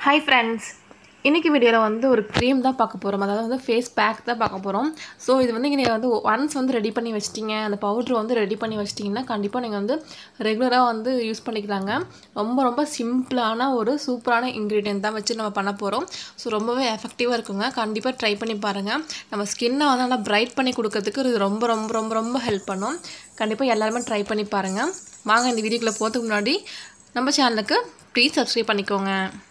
hi friends இன்றைக்கி வீடியோவில் வந்து ஒரு க்ரீம் தான் பார்க்க போகிறோம் அதாவது வந்து ஃபேஸ் பேக் தான் பார்க்க போகிறோம் ஸோ இது வந்து நீங்கள் வந்து ஒன்ஸ் வந்து ரெடி பண்ணி வச்சிட்டிங்க அந்த பவுட்ரு வந்து ரெடி பண்ணி வச்சிட்டிங்கன்னா கண்டிப்பாக நீங்கள் வந்து ரெகுலராக வந்து யூஸ் பண்ணிக்கலாங்க ரொம்ப ரொம்ப சிம்பிளான ஒரு சூப்பரான இன்க்ரீடியன்ட் தான் வச்சு நம்ம பண்ண போகிறோம் ஸோ ரொம்பவே எஃபெக்டிவாக இருக்குங்க கண்டிப்பாக ட்ரை பண்ணி பாருங்கள் நம்ம ஸ்கின்னை வந்து நல்லா பிரைட் பண்ணி கொடுக்கறதுக்கு இது ரொம்ப ரொம்ப ரொம்ப ரொம்ப ஹெல்ப் பண்ணும் கண்டிப்பாக எல்லாருமே ட்ரை பண்ணி பாருங்கள் வாங்க இந்த வீடியோக்குள்ளே போகிறதுக்கு முன்னாடி நம்ம சேனலுக்கு ப்ளீஸ் சப்ஸ்கிரைப் பண்ணிக்கோங்க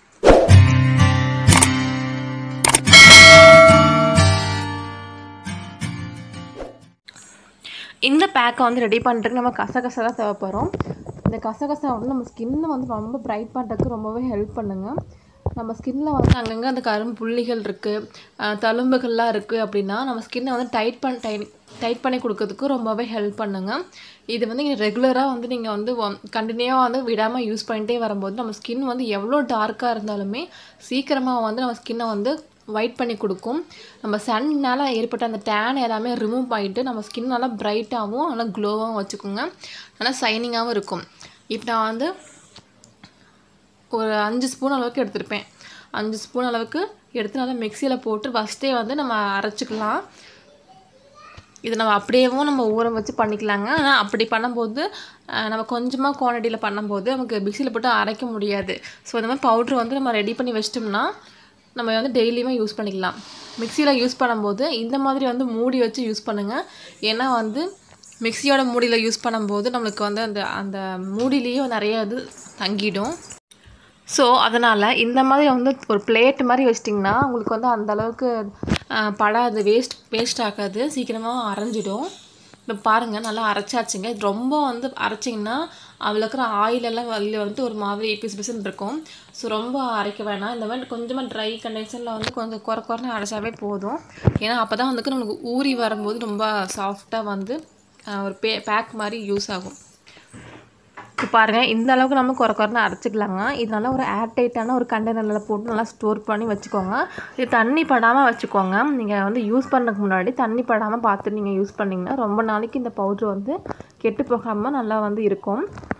இந்த பேக்கை வந்து ரெடி பண்ணுறதுக்கு நம்ம கசகசா தான் தேவைப்படும் இந்த கசகசா வந்து நம்ம ஸ்கின்னை வந்து ரொம்ப பிரைட் பண்ணுறதுக்கு ரொம்பவே ஹெல்ப் பண்ணுங்க நம்ம ஸ்கின்ல வந்து அங்கங்கே அந்த கரும் புள்ளிகள் இருக்குது தழும்புகள்லாம் இருக்குது அப்படின்னா நம்ம ஸ்கின்னை வந்து டைட் பண்ண டைட் டைட் பண்ணி கொடுக்கறதுக்கு ரொம்பவே ஹெல்ப் பண்ணுங்க இது வந்து நீங்கள் ரெகுலராக வந்து நீங்கள் வந்து கண்டினியூவாக வந்து விடாமல் யூஸ் பண்ணிட்டே வரும்போது நம்ம ஸ்கின் வந்து எவ்வளோ டார்க்காக இருந்தாலுமே சீக்கிரமாக வந்து நம்ம ஸ்கின்னை வந்து ஒயிட் பண்ணி கொடுக்கும் நம்ம சன்னால் ஏற்பட்ட அந்த டேன் எல்லாமே ரிமூவ் பண்ணிட்டு நம்ம ஸ்கின் நல்லா பிரைட்டாகவும் நல்லா க்ளோவாகவும் வச்சுக்கோங்க நல்லா ஷைனிங்காகவும் இருக்கும் இப்போ நான் வந்து ஒரு அஞ்சு ஸ்பூன் அளவுக்கு எடுத்திருப்பேன் அஞ்சு ஸ்பூன் அளவுக்கு எடுத்து நல்லா மிக்சியில் போட்டு ஃபஸ்ட்டே வந்து நம்ம அரைச்சிக்கலாம் இது நம்ம அப்படியேவும் நம்ம ஊற வச்சு பண்ணிக்கலாங்க ஆனால் அப்படி பண்ணும்போது நம்ம கொஞ்சமாக குவான்டிட்டியில் பண்ணும்போது நமக்கு மிக்சியில் போட்டு அரைக்க முடியாது ஸோ இந்த மாதிரி பவுட்ரு வந்து நம்ம ரெடி பண்ணி வச்சிட்டோம்னா நம்ம வந்து டெய்லியுமே யூஸ் பண்ணிக்கலாம் மிக்சியில் யூஸ் பண்ணும்போது இந்த மாதிரி வந்து மூடி வச்சு யூஸ் பண்ணுங்கள் ஏன்னா வந்து மிக்சியோட மூடியில் யூஸ் பண்ணும்போது நம்மளுக்கு வந்து அந்த அந்த மூடிலேயே நிறைய இது தங்கிடும் ஸோ அதனால் இந்த மாதிரி வந்து ஒரு பிளேட் மாதிரி வச்சிட்டிங்கன்னா உங்களுக்கு வந்து அந்த அளவுக்கு படாது வேஸ்ட் வேஸ்ட் ஆகாது சீக்கிரமாக அரைஞ்சிடும் இப்போ பாருங்கள் நல்லா அரைச்சாச்சுங்க இது ரொம்ப வந்து அரைச்சிங்கன்னா அதில் இருக்கிற ஆயிலெல்லாம் வெளியில் வந்துட்டு ஒரு மாதிரி பிசு பிசுன்னு இருக்கும் ஸோ ரொம்ப அரைக்க வேணாம் இந்த மாதிரி கொஞ்சமாக ட்ரை கண்டிஷனில் வந்து கொஞ்சம் குறை குறைன்னு அரைச்சாவே போதும் ஏன்னா அப்போ தான் வந்து நம்மளுக்கு ஊறி வரும்போது ரொம்ப சாஃப்டாக வந்து ஒரு பே பேக் மாதிரி யூஸ் ஆகும் இப்போ பாருங்கள் இந்த அளவுக்கு நம்ம குறை குறைன்னு அரைச்சிக்கலாங்க இது நல்லா ஒரு ஏர்டைட்டான ஒரு கண்டெய்னரில் போட்டு நல்லா ஸ்டோர் பண்ணி வச்சுக்கோங்க இது தண்ணி படாமல் வச்சுக்கோங்க நீங்கள் வந்து யூஸ் பண்ணுறதுக்கு முன்னாடி தண்ணி படாமல் பார்த்து நீங்கள் யூஸ் பண்ணிங்கன்னா ரொம்ப நாளைக்கு இந்த பவுட்ரு வந்து கெட்டு போகாமல் நல்லா வந்து இருக்கும்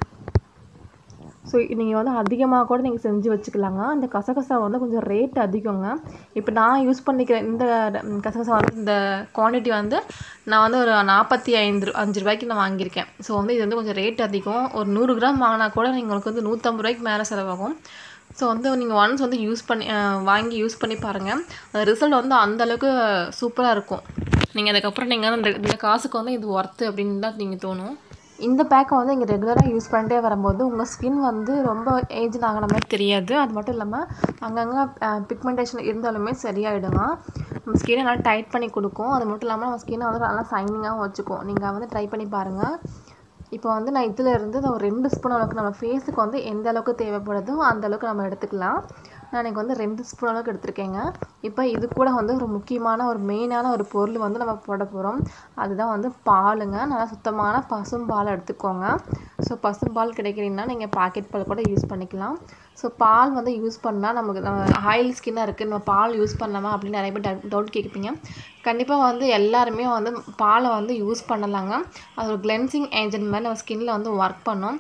ஸோ நீங்கள் வந்து அதிகமாக கூட நீங்கள் செஞ்சு வச்சுக்கலாங்க இந்த கசகசா வந்து கொஞ்சம் ரேட் அதிகங்க இப்போ நான் யூஸ் பண்ணிக்கிற இந்த கசகசா வந்து இந்த குவான்டிட்டி வந்து நான் வந்து ஒரு நாற்பத்தி ஐந்து அஞ்சு ரூபாய்க்கு நான் வாங்கியிருக்கேன் ஸோ வந்து இது வந்து கொஞ்சம் ரேட் அதிகம் ஒரு நூறு கிராம் வாங்கினா கூட உங்களுக்கு வந்து நூற்றம்பது ரூபாய்க்கு மேலே செலவாகும் ஸோ வந்து நீங்கள் ஒன்ஸ் வந்து யூஸ் பண்ணி வாங்கி யூஸ் பண்ணி பாருங்கள் அந்த ரிசல்ட் வந்து அந்தளவுக்கு சூப்பராக இருக்கும் நீங்கள் அதுக்கப்புறம் நீங்கள் வந்து இந்த இந்த காசுக்கு வந்து இது ஒர்த்து அப்படின்னு தான் நீங்கள் தோணும் இந்த பேக்கை வந்து இங்கே ரெகுலராக யூஸ் பண்ணிட்டே வரும்போது உங்கள் ஸ்கின் வந்து ரொம்ப ஏஜ் ஆகின மாதிரி தெரியாது அது மட்டும் இல்லாமல் அங்கங்கே பிக்மெண்டேஷன் இருந்தாலுமே சரியாயிடுங்க நம்ம ஸ்கின்னை நல்லா டைட் பண்ணி கொடுக்கும் அது மட்டும் இல்லாமல் நம்ம ஸ்கின்னை வந்து நல்லா சைனிங்காகவும் வச்சுக்கும் நீங்கள் வந்து ட்ரை பண்ணி பாருங்கள் இப்போ வந்து நான் இதில் இருந்து ஒரு ரெண்டு ஸ்பூன் அளவுக்கு நம்ம ஃபேஸுக்கு வந்து எந்த அளவுக்கு தேவைப்படுதோ அந்த அளவுக்கு நம்ம எடுத்துக்கலாம் நான் எனக்கு வந்து ரெண்டு ஸ்பூன் அளவுக்கு எடுத்திருக்கேங்க இப்போ இது கூட வந்து ஒரு முக்கியமான ஒரு மெயினான ஒரு பொருள் வந்து நம்ம போட போகிறோம் அதுதான் வந்து பாலுங்க நல்லா சுத்தமான பசும் பால் எடுத்துக்கோங்க ஸோ பசும் பால் கிடைக்கிறீங்கன்னா நீங்கள் பாக்கெட் பால் கூட யூஸ் பண்ணிக்கலாம் ஸோ பால் வந்து யூஸ் பண்ணால் நமக்கு நம்ம ஆயில் ஸ்கின்னாக இருக்குது நம்ம பால் யூஸ் பண்ணலாமா அப்படின்னு நிறைய பேர் டவுட் கேட்குப்பீங்க கண்டிப்பாக வந்து எல்லாருமே வந்து பாலை வந்து யூஸ் பண்ணலாங்க அது ஒரு கிளென்சிங் ஏஜென்ட் மாதிரி நம்ம ஸ்கின்னில் வந்து ஒர்க் பண்ணும்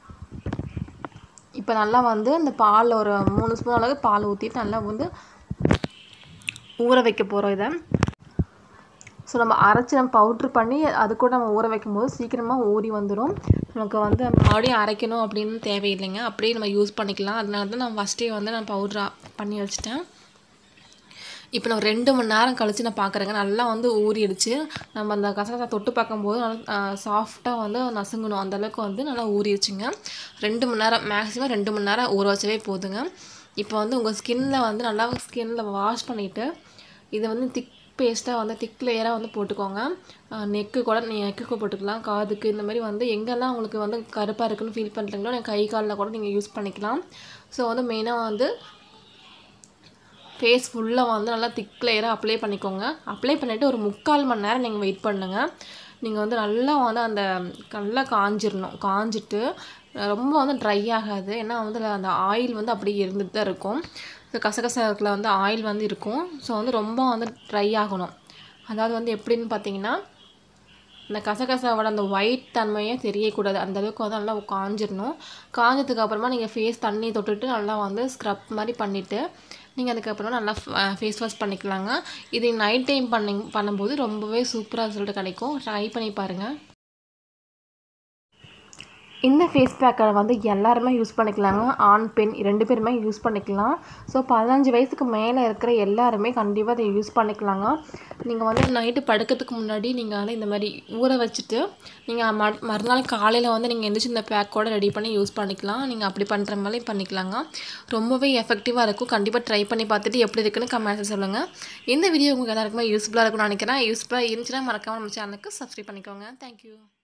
இப்போ நல்லா வந்து இந்த பால் ஒரு மூணு ஸ்பூன் அளவுக்கு பால் ஊற்றிட்டு நல்லா வந்து ஊற வைக்க போகிறோம் இதை ஸோ நம்ம அரைச்சி நம்ம பவுட்ரு பண்ணி அது கூட நம்ம ஊற வைக்கும்போது சீக்கிரமாக ஊறி வந்துடும் நமக்கு வந்து மறுபடியும் அரைக்கணும் அப்படின்னு தேவையில்லைங்க அப்படியே நம்ம யூஸ் பண்ணிக்கலாம் அதனால தான் நான் ஃபஸ்ட்டே வந்து நான் பவுட்ரா பண்ணி வச்சுட்டேன் இப்போ நான் ரெண்டு மணி நேரம் கழித்து நான் பார்க்குறேங்க நல்லா வந்து ஊறிடுச்சு நம்ம அந்த கசகசா தொட்டு பார்க்கும்போது நல்லா சாஃப்டாக வந்து நசுங்கணும் அந்தளவுக்கு வந்து நல்லா ஊறிடுச்சுங்க ரெண்டு மணி நேரம் மேக்ஸிமம் ரெண்டு மணி நேரம் ஊற வச்சவே போதுங்க இப்போ வந்து உங்கள் ஸ்கின்னில் வந்து நல்லா ஸ்கின்னில் வாஷ் பண்ணிவிட்டு இதை வந்து திக் பேஸ்ட்டாக வந்து திக் லேயராக வந்து போட்டுக்கோங்க நெக்கு கூட நீங்கள் நெக்குக்கு போட்டுக்கலாம் காதுக்கு இந்த மாதிரி வந்து எங்கெல்லாம் உங்களுக்கு வந்து கருப்பாக இருக்குன்னு ஃபீல் பண்ணுறீங்களோ நீங்கள் கை காலில் கூட நீங்கள் யூஸ் பண்ணிக்கலாம் ஸோ வந்து மெயினாக வந்து ஃபேஸ் ஃபுல்லாக வந்து நல்லா திக் லேயராக அப்ளை பண்ணிக்கோங்க அப்ளை பண்ணிவிட்டு ஒரு முக்கால் மணி நேரம் நீங்கள் வெயிட் பண்ணுங்கள் நீங்கள் வந்து நல்லா வந்து அந்த நல்லா காஞ்சிடணும் காஞ்சிட்டு ரொம்ப வந்து ட்ரை ஆகாது ஏன்னா வந்து அந்த ஆயில் வந்து அப்படியே இருந்துட்டு தான் இருக்கும் ஸோ கசகசத்தில் வந்து ஆயில் வந்து இருக்கும் ஸோ வந்து ரொம்ப வந்து ட்ரை ஆகணும் அதாவது வந்து எப்படின்னு பார்த்தீங்கன்னா அந்த கசகசாவோட அந்த ஒயிட் தன்மையே தெரியக்கூடாது அந்த அளவுக்கு வந்து நல்லா காஞ்சிடணும் காஞ்சதுக்கு அப்புறமா நீங்கள் ஃபேஸ் தண்ணி தொட்டுட்டு நல்லா வந்து ஸ்க்ரப் மாதிரி பண்ணிவிட்டு நீங்கள் அதுக்கப்புறமா நல்லா ஃபேஸ் வாஷ் பண்ணிக்கலாங்க இது நைட் டைம் பண்ணி பண்ணும்போது ரொம்பவே சூப்பராக ரிசல்ட் கிடைக்கும் ட்ரை பண்ணி பாருங்கள் இந்த ஃபேஸ் பேக்கை வந்து எல்லாருமே யூஸ் பண்ணிக்கலாங்க ஆண் பெண் ரெண்டு பேருமே யூஸ் பண்ணிக்கலாம் ஸோ பதினஞ்சு வயசுக்கு மேலே இருக்கிற எல்லாருமே கண்டிப்பாக அதை யூஸ் பண்ணிக்கலாங்க நீங்கள் வந்து நைட்டு படுக்கிறதுக்கு முன்னாடி நீங்கள் வந்து இந்த மாதிரி ஊற வச்சுட்டு நீங்கள் ம மறுநாள் காலையில் வந்து நீங்கள் எந்திரிச்சு இந்த பேக்கோட ரெடி பண்ணி யூஸ் பண்ணிக்கலாம் நீங்கள் அப்படி பண்ணுற மாதிரி பண்ணிக்கலாங்க ரொம்பவே எஃபெக்டிவாக இருக்கும் கண்டிப்பாக ட்ரை பண்ணி பார்த்துட்டு எப்படி இருக்குன்னு கமெண்ட்ஸ் சொல்லுங்கள் இந்த வீடியோ உங்களுக்கு எல்லாருக்குமே யூஸ்ஃபுல்லாக இருக்கும்னு நினைக்கிறேன் யூஸ்ஃபுல்லாக இருந்துச்சுன்னா மறக்காமல் நம்ம சேனலுக்கு சப்ஸ்கிரைப் பண்ணிக்கோங்க தேங்க்யூ